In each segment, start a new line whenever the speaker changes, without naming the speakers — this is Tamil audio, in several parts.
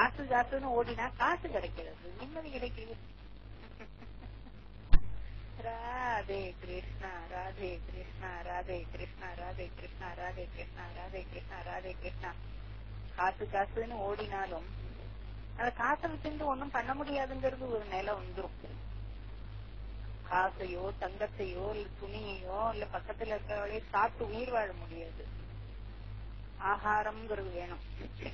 காசு காசுன்னு ஓடினா காசு கிடைக்கிறது நிம்மதி கிடைக்கிறது ராதே கிருஷ்ணா ராதே கிருஷ்ணா ராதே கிருஷ்ணா ராதே கிருஷ்ணா ராதே கிருஷ்ணா ராதே கிருஷ்ணா ராதே கிருஷ்ணா காசு காசுன்னு ஓடினாலும் அந்த காசை வச்சுட்டு ஒண்ணும் பண்ண முடியாதுங்கிறது ஒரு நிலை வந்துரும் காசையோ தங்கத்தையோ இல்ல துணியையோ இல்ல பக்கத்துல இருக்கிறவளையோ சாப்பிட்டு உயிர் வாழ முடியாது ஆகாரம்ங்கிறது வேணும்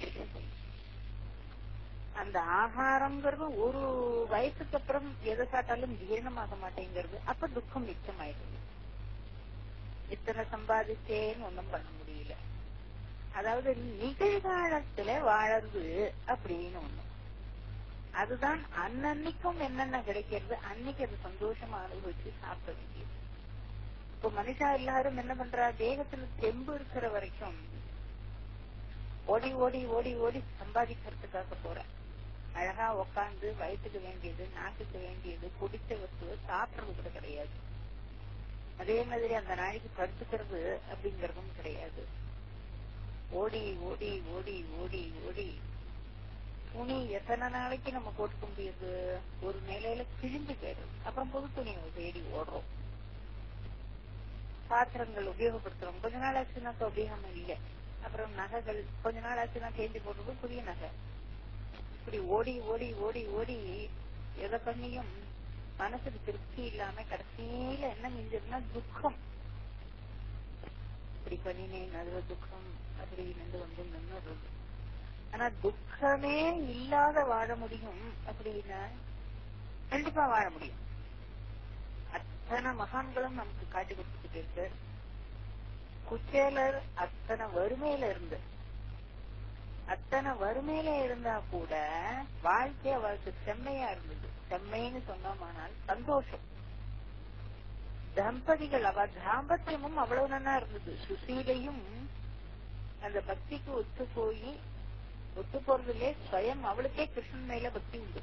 அந்த ஆகாரம்ங்கிறது ஒரு வயசுக்கு அப்புறம் எதை சாப்பிட்டாலும் ஜீரணமாக மாட்டேங்கிறது அப்ப துக்கம் மிச்சமாயிடுது இத்தனை சம்பாதிச்சேன்னு ஒண்ணும் பண்ண முடியல அதாவது நிகழ்காலத்துல வாழறது அப்படின்னு ஒண்ணு அதுதான் அன்னன்னைக்கும் என்னென்ன கிடைக்கிறது அன்னைக்கு அது சந்தோஷமா அனுபவிச்சு சாப்பிட வேண்டியது இப்ப மனுஷா எல்லாரும் என்ன பண்றா தேகத்துல தெம்பு இருக்கிற வரைக்கும் ஓடி ஓடி ஓடி ஓடி சம்பாதிக்கிறதுக்காக போற அழகா உக்காந்து வயிற்றுக்கு வேண்டியது நாக்குக்கு வேண்டியது குடிச்ச வஸ்துவை சாப்பிடுறது கூட கிடையாது அதே மாதிரி அந்த நாளைக்கு படுத்துக்கிறது அப்படிங்கறதும் கிடையாது ஓடி ஓடி ஓடி ஓடி ஓடி துணி எத்தனை நாளைக்கு நம்ம போட்டுக்க முடியுது ஒரு நிலையில கிழிஞ்சு போயிடுது அப்புறம் புது துணியை தேடி ஓடுறோம் பாத்திரங்கள் உபயோகப்படுத்துறோம் கொஞ்ச நாள் ஆச்சுன்னா இப்ப உபயோகம் இல்லை அப்புறம் நகைகள் கொஞ்ச நாள் ஆச்சுன்னா தேடி போடுறது புதிய நகை இப்படி ஓடி ஓடி ஓடி ஓடி எதை பண்ணியும் மனசுக்கு திருப்தி இல்லாம கடைசியில என்ன மிஞ்சதுன்னா துக்கம் இப்படி பண்ணினேன் அதுல துக்கம் அப்படின்னு வந்து நின்னுடுறது ஆனா துக்கமே இல்லாத வாழ முடியும் அப்படின்னா கண்டிப்பா வாழ முடியும் அத்தனை மகான்களும் நமக்கு காட்டி கொடுத்துட்டு இருக்கு குச்சேலர் அத்தனை வறுமையில இருந்து அத்தனை வறுமையில இருந்தா கூட வாழ்க்கை அவளுக்கு செம்மையா இருந்தது செம்மைன்னு சொன்னோமானால் சந்தோஷம் தம்பதிகள் அவ தாம்பத்தியமும் அவ்வளவு நன்னா இருந்தது சுசீலையும் அந்த பக்திக்கு ஒத்து போய் ஒத்து போறதுலே ஸ்வயம் அவளுக்கே கிருஷ்ணன் மேல பக்தி உண்டு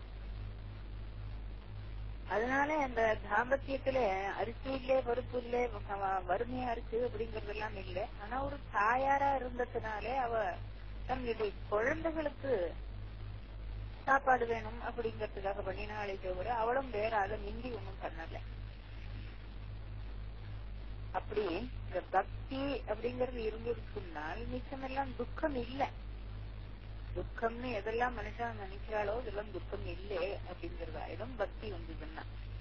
அதனால அந்த தாம்பத்தியத்துல அரிசி இல்ல பருப்பு இல்ல வ- வறுமையா இருக்கு அப்படிங்கறதெல்லாம் இல்ல ஆனா ஒரு தாயாரா இருந்ததுனாலே அவ தன்னுடைய குழந்தைகளுக்கு சாப்பாடு வேணும் அப்படிங்கறதுக்காக பண்ணினாலே தவிர அவளும் வேற அதை மிந்தி ஒண்ணும் பண்ணல அப்படி இந்த பக்தி அப்படிங்கறது இருந்திருக்குனால் மிச்சமெல்லாம் துக்கம் இல்ல துக்கம்னு எதெல்லாம் மனுஷன் நினைக்கிறாளோ இதெல்லாம் துக்கம் இல்லை அப்படிங்கறது ஆயிடும் பக்தி வந்ததுன்னா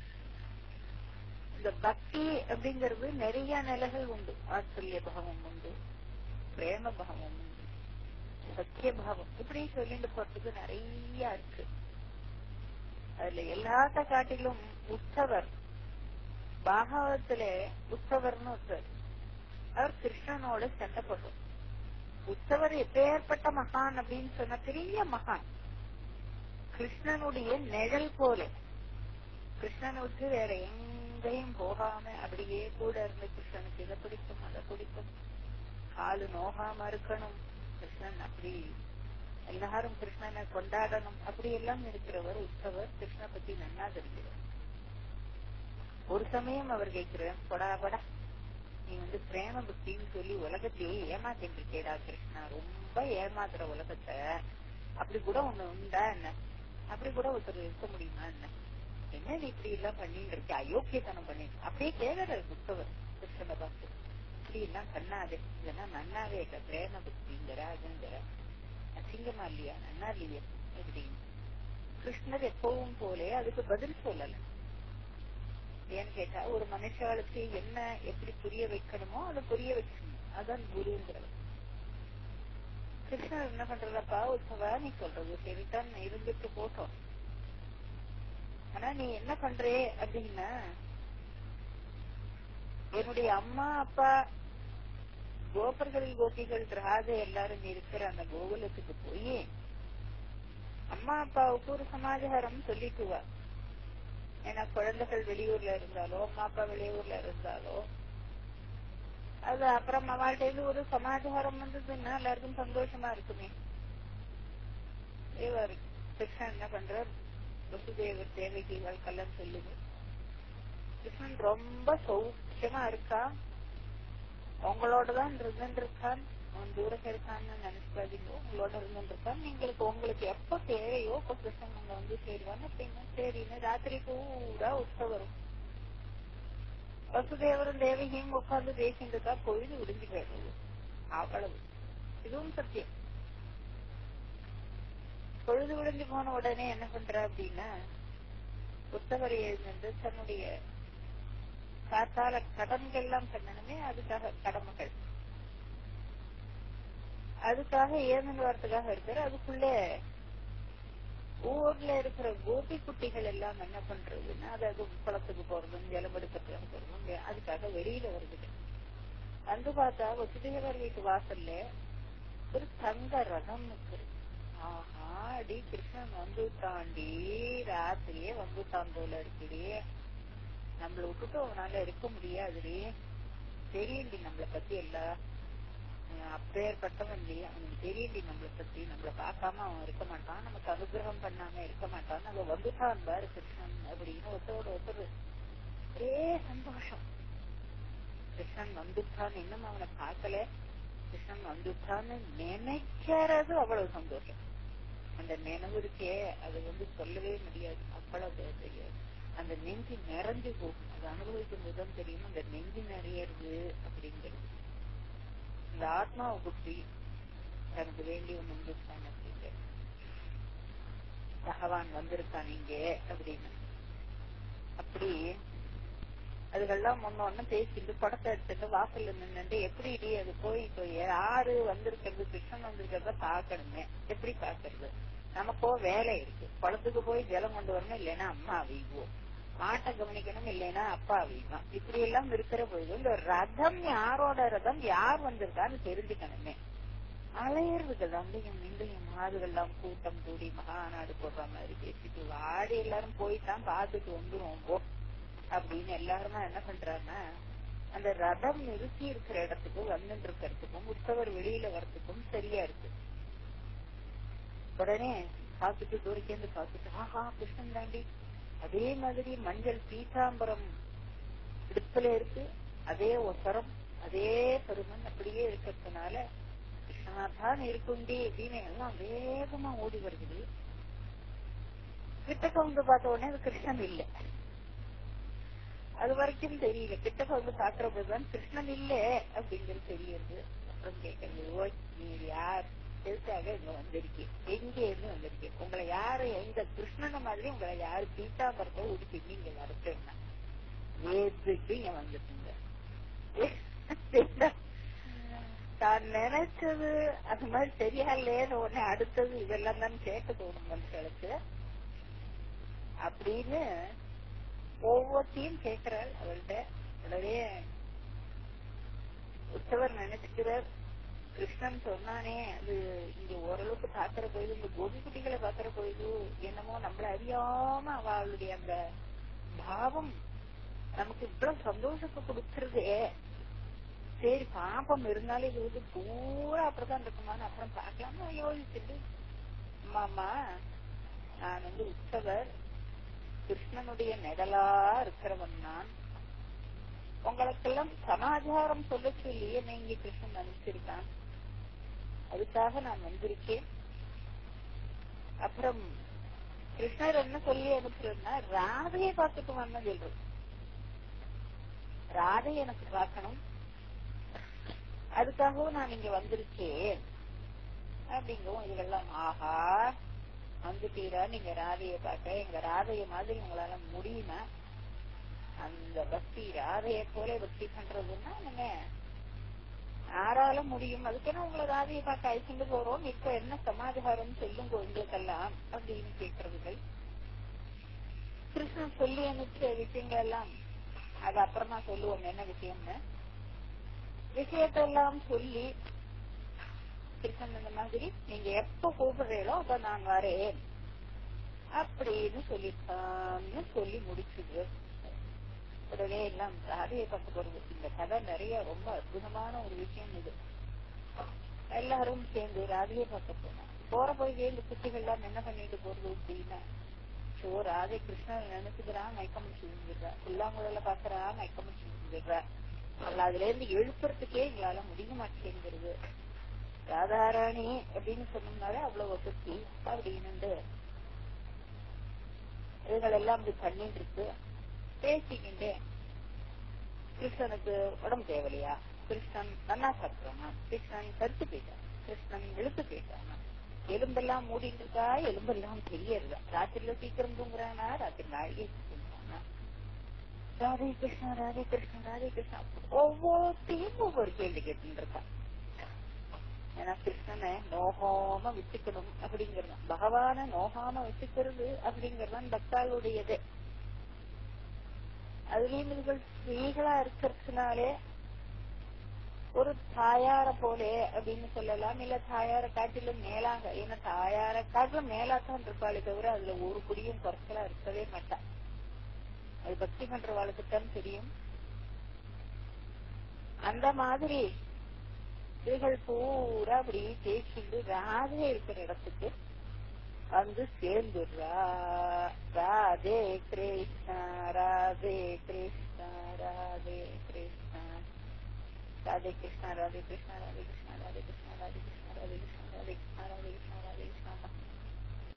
இந்த பக்தி அப்படிங்கிறது நிறைய நிலைகள் உண்டு ஆச்சரிய பாவம் உண்டு பிரேம பாவம் உண்டு சத்திய பாவம் இப்படி சொல்லிட்டு போறதுக்கு நிறைய இருக்கு அதுல எல்லாத்த காட்டிலும் உற்சவர் பாகவதத்துல உற்சவர்னு ஒருத்தர் அவர் கிருஷ்ணனோட சண்டை போடுறார் உற்சவர் எப்பேற்பட்ட மகான் அப்படின்னு சொன்ன பெரிய மகான் கிருஷ்ணனுடைய நிழல் போல கிருஷ்ணனை விட்டு வேற எங்கேயும் போகாம அப்படியே கூட இருந்து கிருஷ்ணனுக்கு இதை பிடிக்கும் அதை பிடிக்கும் காலு நோகாம இருக்கணும் கிருஷ்ணன் அப்படி எல்லாரும் கிருஷ்ணனை கொண்டாடணும் அப்படி எல்லாம் இருக்கிறவர் உற்சவர் கிருஷ்ண பத்தி நன்னா தெரிஞ்சுவர் ஒரு சமயம் அவர் கேட்கிறார் கொடா கொடா நீ வந்து பிரேம பக்தின்னு சொல்லி உலகத்தையே ஏமாத்திட்டு இருக்கேடா கிருஷ்ணா ரொம்ப ஏமாத்துற உலகத்தை அப்படி கூட ஒண்ணு உண்டா என்ன அப்படி கூட ஒருத்தர் இருக்க முடியுமா என்ன என்ன நீ இப்படி எல்லாம் பண்ணிட்டு இருக்க அயோக்கியத்தனம் பண்ணிட்டு அப்படியே கேட்கிறார் புத்தவர் கிருஷ்ணனை பார்த்து இப்படி எல்லாம் பண்ணாதே இதெல்லாம் நன்னாவே இல்ல பிரேம பக்திங்கிற அதுங்கிற அசிங்கமா இல்லையா நன்னா இல்லையா அப்படின்னு கிருஷ்ணர் எப்பவும் போலே அதுக்கு பதில் சொல்லல ஏன்னு கேட்டா ஒரு மனுஷாளுக்கு என்ன எப்படி புரிய வைக்கணுமோ அதை புரிய வைக்கணும் அதான் குருங்கிறது கிருஷ்ணர் என்ன பண்றதப்பா உற்சவா நீ சொல்றது சரிதான் இருந்துட்டு போட்டோம் ஆனா நீ என்ன பண்றே அப்படின்னா என்னுடைய அம்மா அப்பா கோபர்கள் கோபிகள் ராஜ எல்லாரும் இருக்கிற அந்த கோகுலத்துக்கு போய் அம்மா அப்பாவுக்கு ஒரு சமாச்சாரம் சொல்லிட்டு வா ஏன்னா குழந்தைகள் வெளியூர்ல இருந்தாலோ அம்மா அப்பா வெளியூர்ல இருந்தாலோ அது அப்புறம் அவள்கிட்ட இருந்து ஒரு சமாச்சாரம் வந்ததுன்னா எல்லாருக்கும் சந்தோஷமா இருக்குமே இவர் கிருஷ்ணன் என்ன பண்றார் வசுதேவர் தேவைக்கு இவள்கெல்லாம் சொல்லுது கிருஷ்ணன் ரொம்ப சௌக்கியமா இருக்கா உங்களோட தான் இருந்துட்டு இருக்கான் அவன் தூரம் இருக்கான்னு நினைச்சுக்காதீங்க உங்களோட இருந்துட்டு இருக்கான் நீங்களுக்கு உங்களுக்கு எப்ப தேவை இப்ப கிருஷ்ணன் அங்க வந்து சேருவான்னு அப்படின்னா சரின்னு ராத்திரி பூரா உற்சவரும் வசுதேவரும் தேவகியும் உட்கார்ந்து பேசிட்டு தான் பொழுது விடிஞ்சு போயிடுது அவ்வளவு இதுவும் சத்தியம் பொழுது விடிஞ்சு போன உடனே என்ன பண்ற அப்படின்னா உத்தவர் எழுந்து தன்னுடைய காத்தால கடன்கள் எல்லாம் பண்ணணுமே அதுக்காக கடமைகள் அதுக்காக ஏமன் வரத்துக்காக இருக்கிற அதுக்குள்ள ஊர்ல இருக்கிற கோபி குட்டிகள் எல்லாம் என்ன பண்றதுன்னா அதாவது குளத்துக்கு போறதும் ஜலம் எடுக்கிறதுக்கு போறதும் அதுக்காக வெளியில வருது வந்து பார்த்தா வசுதேவர் வீட்டு வாசல்ல ஒரு தங்க ரதம் நிற்கிறது ஆஹா அடி கிருஷ்ணன் வந்து தாண்டி ராத்திரியே வந்து போல இருக்குடி நம்மள விட்டுட்டு அவனால இருக்க முடியாதுடி தெரியுண்டி நம்மளை பத்தி எல்லாம் அப்பேற்பட்டவன் இல்லையா அவனுக்கு தெரியுண்டி நம்மளை பத்தி நம்மள பார்க்காம அவன் இருக்க மாட்டான் நமக்கு அனுகிரகம் பண்ணாம இருக்க மாட்டான் அவன் வந்துட்டான் பாரு கிருஷ்ணன் அப்படின்னு ஒருத்தரோட ஒருத்தர் ஒரே சந்தோஷம் கிருஷ்ணன் வந்துட்டான் இன்னும் அவனை பார்க்கல கிருஷ்ணன் வந்துட்டான்னு நினைக்கிறது அவ்வளவு சந்தோஷம் அந்த நினைவு இருக்கே அது வந்து சொல்லவே முடியாது அவ்வளவு தெரியாது அந்த நெஞ்சு நிறைஞ்சு போகும் அது அனுபவிக்கும் போதுதான் தெரியும் அந்த நெஞ்சு நிறையறது அப்படிங்கிறது இந்த ஆத்மாவை புத்தி தனக்கு வேண்டி ஒண்ணு வந்துருக்கான் அப்படிங்கிறது பகவான் வந்திருக்கான் இங்கே அப்படின்னு அப்படி அதுகெல்லாம் முன்னொன்னு பேசிட்டு படத்தை எடுத்துட்டு வாசல்ல நின்னுட்டு எப்படி இடி அது போய் இப்போ யாரு வந்திருக்கிறது கிருஷ்ணன் வந்திருக்கிறத பாக்கணுமே எப்படி பாக்குறது நமக்கோ வேலை இருக்கு குளத்துக்கு போய் ஜலம் கொண்டு வரணும் இல்லைன்னா அம்மா வீவோம் மாட்டை கவனிக்கணும் இல்லைன்னா அப்பா வீவான் இப்படி எல்லாம் இருக்கிற பொழுது இந்த ரதம் யாரோட ரதம் யார் வந்திருக்கான்னு தெரிஞ்சுக்கணுமே அலையறதுக்கு அங்கேயும் இங்கேயும் மாதுகள்லாம் கூட்டம் கூடி மகாநாடு போடுற மாதிரி பேசிட்டு வாடி எல்லாரும் போய்தான் பார்த்துட்டு வந்துருவோம் போ அப்படின்னு எல்லாருமா என்ன பண்றாங்கன்னா அந்த ரதம் நிறுத்தி இருக்கிற இடத்துக்கு வந்துட்டு இருக்கிறதுக்கும் உற்சவர் வெளியில வர்றதுக்கும் சரியா இருக்கு உடனே பார்த்துட்டு தூரக்கேந்து பார்த்துட்டு ஆஹா கிருஷ்ணன் தாண்டி அதே மாதிரி மஞ்சள் பீதாம்பரம் இடுப்புல இருக்கு அதே ஒசரம் அதே பெருமன் அப்படியே இருக்கிறதுனால கிருஷ்ணனாத்தான் இருக்குண்டி அப்படின்னு எல்லாம் வேகமா ஓடி வருது கிட்டக்க வந்து பார்த்த உடனே அது கிருஷ்ணன் இல்லை அது வரைக்கும் தெரியல கிட்டக்க வந்து பாக்குற போதுதான் கிருஷ்ணன் இல்ல அப்படிங்கிறது தெரியுது அப்புறம் கேட்கறது ஓ நீ யார் எதுக்காக இங்க வந்திருக்கீங்க எங்க இருந்து வந்திருக்கீங்க உங்களை யாரு எங்க கிருஷ்ணன மாதிரி உங்களை யாரு பீட்டாம்பரத்தை உடுப்பிங்க இங்க வரட்டுன்னா எதுக்கு இங்க வந்துட்டீங்க தான் நினைச்சது அது மாதிரி சரியா இல்லையேன்னு உடனே அடுத்தது இதெல்லாம் தான் கேட்க தோணும் மனுஷனுக்கு அப்படின்னு ஒவ்வொருத்தையும் கேட்கிறாள் அவள்கிட்ட உடனே உற்சவர் நினைச்சுக்கிறார் கிருஷ்ணன் சொன்னானே அது இங்க ஓரளவுக்கு பாக்குற போயிது இந்த கோபி குட்டிகளை பாக்குற போயிது என்னமோ நம்மள அறியாம அவளுடைய அந்த பாவம் நமக்கு இவ்வளவு சந்தோஷத்தை கொடுத்துருதே சரி பாப்பம் இருந்தாலும் இது வந்து பூரா அப்படிதான் இருக்குமான்னு அப்புறம் பார்க்கலாம்னு யோசிச்சுட்டு அம்மா நான் வந்து உற்சவர் கிருஷ்ணனுடைய நிழலா இருக்கிறவன் நான் உங்களுக்கெல்லாம் சமாச்சாரம் சொல்ல சொல்லி என்னை இங்க கிருஷ்ணன் அனுப்பிச்சிருக்கான் அதுக்காக நான் வந்திருக்கேன் அப்புறம் கிருஷ்ணர் என்ன சொல்லி அனுப்புறேன்னா ராதையை பார்த்துட்டு வந்தேன் சொல்றது ராதை எனக்கு பார்க்கணும் அதுக்காகவும் நான் இங்க வந்திருக்கேன் அப்படிங்கவும் இதெல்லாம் ஆஹா வந்துட்டீரா நீங்க ராதைய பார்க்க எங்க ராதைய மாதிரி உங்களால முடியுமா அந்த பக்தி ராதைய போல பக்தி பண்றதுன்னா நீங்க யாரால முடியும் அதுக்குன்னு உங்களை ராதைய பார்க்க அழைச்சிட்டு போறோம் இப்ப என்ன சமாதாரம் சொல்லுங்க உங்களுக்கெல்லாம் அப்படின்னு கேட்கறதுகள் கிருஷ்ணன் சொல்லி அனுப்பிச்ச விஷயங்கள் எல்லாம் அது அப்புறமா சொல்லுவோம் என்ன விஷயம்னு விஷயத்தெல்லாம் சொல்லி கிருஷ்ணன் இந்த மாதிரி நீங்க எப்ப கூப்பிடுறீங்களோ அப்ப நான் வரேன் அப்படின்னு சொல்லிட்டான்னு சொல்லி முடிச்சுது உடனே எல்லாம் ராதையை பார்க்க போறது இந்த கதை நிறைய ரொம்ப அற்புதமான ஒரு விஷயம் இது எல்லாரும் சேர்ந்து ராதையை பார்க்க போனோம் போற போய் இந்த குட்டிகள் எல்லாம் என்ன பண்ணிட்டு போறது அப்படின்னா சோ ராதை கிருஷ்ணன் நினைச்சுக்கிறான் மயக்கம் முடிச்சு விழுந்துடுறா புல்லாங்குழல பாக்குறா மயக்கம் முடிச்சு விழுந்துடுறா அவள் அதுல இருந்து எழுப்புறதுக்கே எங்களால முடிய மாட்டேங்கிறது ராதாராணி அப்படின்னு சொன்னோம்னாலே அவ்வளவு வசதி அப்படின்னு இதுகள் எல்லாம் இப்படி பண்ணிட்டு இருக்கு பேசிக்கிட்டே கிருஷ்ணனுக்கு உடம்பு தேவையில்லையா கிருஷ்ணன் நன்னா சாப்பிடுறானா கிருஷ்ணன் கருத்து போயிட்டான் கிருஷ்ணன் இழுத்து போயிட்டானா எலும்பெல்லாம் மூடிட்டு இருக்கா எலும்பெல்லாம் தெரியறதா ராத்திரில சீக்கிரம் தூங்குறானா ராத்திரி நாளைக்கு தூங்குறானா ராதே கிருஷ்ணா ராதே கிருஷ்ணா ராதே கிருஷ்ணா ஒவ்வொருத்தையும் ஒவ்வொரு கேள்வி கேட்டு இருக்கான் ஏன்னா கிருஷ்ணனை நோகாம விட்டுக்கணும் அப்படிங்கறது பகவான நோகாம விட்டுக்கிறது அப்படிங்கறதுதான் பக்தாளுடையது அதுலயும் இதுகள் ஸ்திரீகளா இருக்கிறதுனாலே ஒரு தாயார போலே அப்படின்னு சொல்லலாம் இல்ல தாயார காட்டிலும் மேலாக ஏன்னா தாயார காட்டிலும் மேலாத்தான் இருப்பாளே தவிர அதுல ஒரு குடியும் குறைச்சலா இருக்கவே மாட்டா அது பக்தி பண்றவாளுக்கு தான் தெரியும் அந்த மாதிரி இவைகள் பூரா அப்படி பேசிட்டு ராதே இருக்கிற இடத்துக்கு வந்து சேர்ந்துடுறா ராதே கிருஷ்ணா ராதே கிருஷ்ணா ராதே கிருஷ்ணா ராதே கிருஷ்ணா ராதே கிருஷ்ணா ராதே கிருஷ்ணா ராதே கிருஷ்ணா